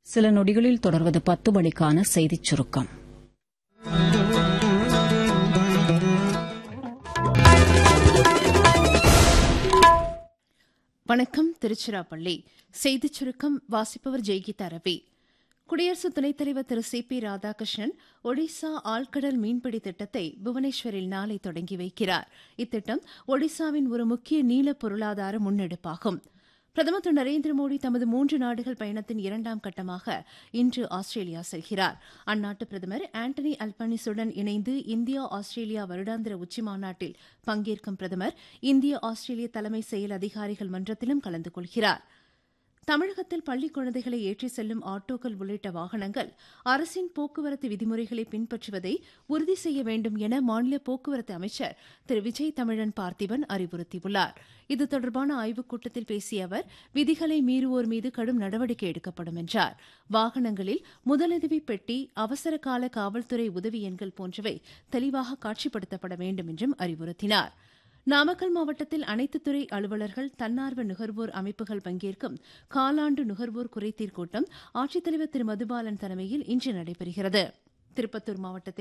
சில நொடிகளில் தொடர்வது பத்து மணிக்கான செய்திச் சுருக்கம் வணக்கம் திருச்சிராப்பள்ளி செய்திச் சுருக்கம் வாசிப்பவர் ஜெய்கீதா ரவி குடியரசு துணைத் தலைவர் திரு சி பி ராதாகிருஷ்ணன் ஒடிசா ஆழ்கடல் மீன்பிடி திட்டத்தை புவனேஸ்வரில் நாளை தொடங்கி வைக்கிறார் இத்திட்டம் ஒடிசாவின் ஒரு முக்கிய நீல பொருளாதார முன்னெடுப்பாகும் பிரதமர் திரு நரேந்திர மோடி தமது மூன்று நாடுகள் பயணத்தின் இரண்டாம் கட்டமாக இன்று ஆஸ்திரேலியா செல்கிறார் அந்நாட்டு பிரதமர் ஆண்டனி அல்பனிசுடன் இணைந்து இந்தியா ஆஸ்திரேலியா வருடாந்திர உச்சிமாநாட்டில் பங்கேற்கும் பிரதமர் இந்திய ஆஸ்திரேலிய தலைமை செயல் அதிகாரிகள் மன்றத்திலும் கலந்து கொள்கிறார் தமிழகத்தில் பள்ளிக் குழந்தைகளை ஏற்றிச் செல்லும் ஆட்டோக்கள் உள்ளிட்ட வாகனங்கள் அரசின் போக்குவரத்து விதிமுறைகளை பின்பற்றுவதை உறுதி செய்ய வேண்டும் என மாநில போக்குவரத்து அமைச்சர் திரு விஜய் தமிழன் பார்த்திபன் அறிவுறுத்தியுள்ளார் இது தொடர்பான ஆய்வுக் கூட்டத்தில் பேசிய அவர் விதிகளை மீறுவோர் மீது கடும் நடவடிக்கை எடுக்கப்படும் என்றார் வாகனங்களில் முதலுதவி பெட்டி அவசர கால காவல்துறை உதவி எண்கள் போன்றவை தெளிவாக காட்சிப்படுத்தப்பட வேண்டும் என்றும் அறிவுறுத்தினாா் நாமக்கல் மாவட்டத்தில் அனைத்து துறை அலுவலர்கள் தன்னார்வ நுகர்வோர் அமைப்புகள் பங்கேற்கும் காலாண்டு நுகர்வோர் குறைதீர் கூட்டம் ஆட்சித்தலைவர் திரு மதுபாலன் தலைமையில் இன்று நடைபெறுகிறது திருப்பத்தூர் மாவட்டத்தில்